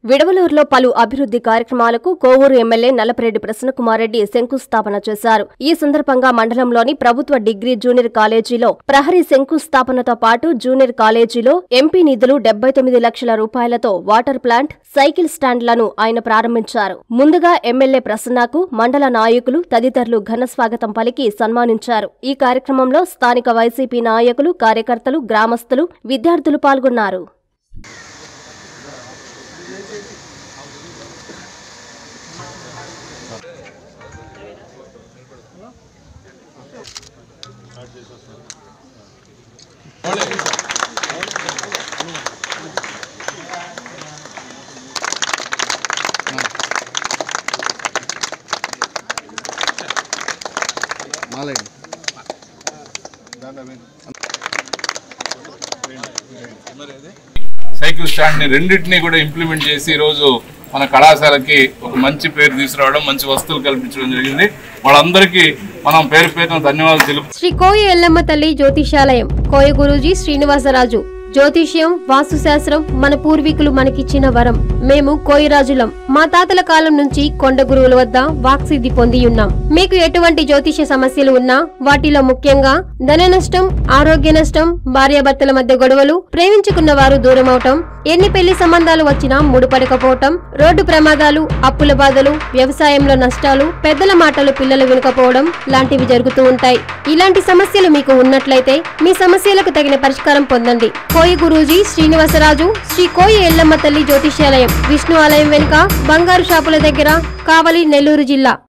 విడవలూరులో పలు అభివృద్ధి కార్యక్రమాలకు కోవూరు ఎమ్మెల్యే నల్లపరెడ్డి ప్రసన్నకుమారెడ్డి శంకుస్థాపన చేశారు ఈ సందర్భంగా మండలంలోని ప్రభుత్వ డిగ్రీ జూనియర్ కాలేజీలో ప్రహరీ శంకుస్థాపనతో పాటు జూనియర్ కాలేజీలో ఎంపీ నిధులు డెబ్బై తొమ్మిది లక్షల రూపాయలతో వాటర్ ప్లాంట్ సైకిల్ స్టాండ్లను ఆయన ప్రారంభించారు ముందుగా ఎమ్మెల్యే ప్రసన్నకు మండల నాయకులు తదితరులు ఘన స్వాగతం పలికి సన్మానించారు ఈ కార్యక్రమంలో స్థానిక వైసీపీ నాయకులు కార్యకర్తలు గ్రామస్తులు విద్యార్థులు పాల్గొన్నారు మాలండి సైకిల్ స్టాండ్ ని రెండింటినీ కూడా ఇంప్లిమెంట్ చేసి ఈ రోజు మన కళాశాలకి ఒక మంచి పేరు తీసుకురావడం మంచి వస్తువులు కల్పించడం జరిగింది వాళ్ళందరికీ మనం పేరు పేరున ధన్యవాదాలు తెలుపు శ్రీ కోయ ఎల్లమ్మ తల్లి జ్యోతిషాలయం కోయ గురూజీ శ్రీనివాసరాజు జ్యోతిష్యం వాస్తుశాస్త్రం మన పూర్వీకులు మనకిచ్చిన వరం మేము కోయిరాజులం మా తాతల కాలం నుంచి కొండ గురువుల వద్ద వాక్సిద్ధి పొంది ఉన్నాం మీకు ఎటువంటి జ్యోతిష సమస్యలు ఉన్నా వాటిలో ముఖ్యంగా ధన నష్టం ఆరోగ్య నష్టం భార్యాభర్తల మధ్య గొడవలు ప్రేమించుకున్న వారు దూరం అవటం ఎన్ని పెళ్లి సంబంధాలు వచ్చినా ముడిపడకపోవటం రోడ్డు ప్రమాదాలు అప్పుల బాధలు వ్యవసాయంలో నష్టాలు పెద్దల మాటలు పిల్లలు వినకపోవడం లాంటివి జరుగుతూ ఉంటాయి ఇలాంటి సమస్యలు మీకు ఉన్నట్లయితే మీ సమస్యలకు తగిన పరిష్కారం పొందండి కోయి గురూజీ శ్రీనివాసరాజు శ్రీ కోయి ఎల్లమ్మ తల్లి జ్యోతిష్యాలయం విష్ణు ఆలయం వెనుక బంగారు షాపుల దగ్గర కావలి నెల్లూరు జిల్లా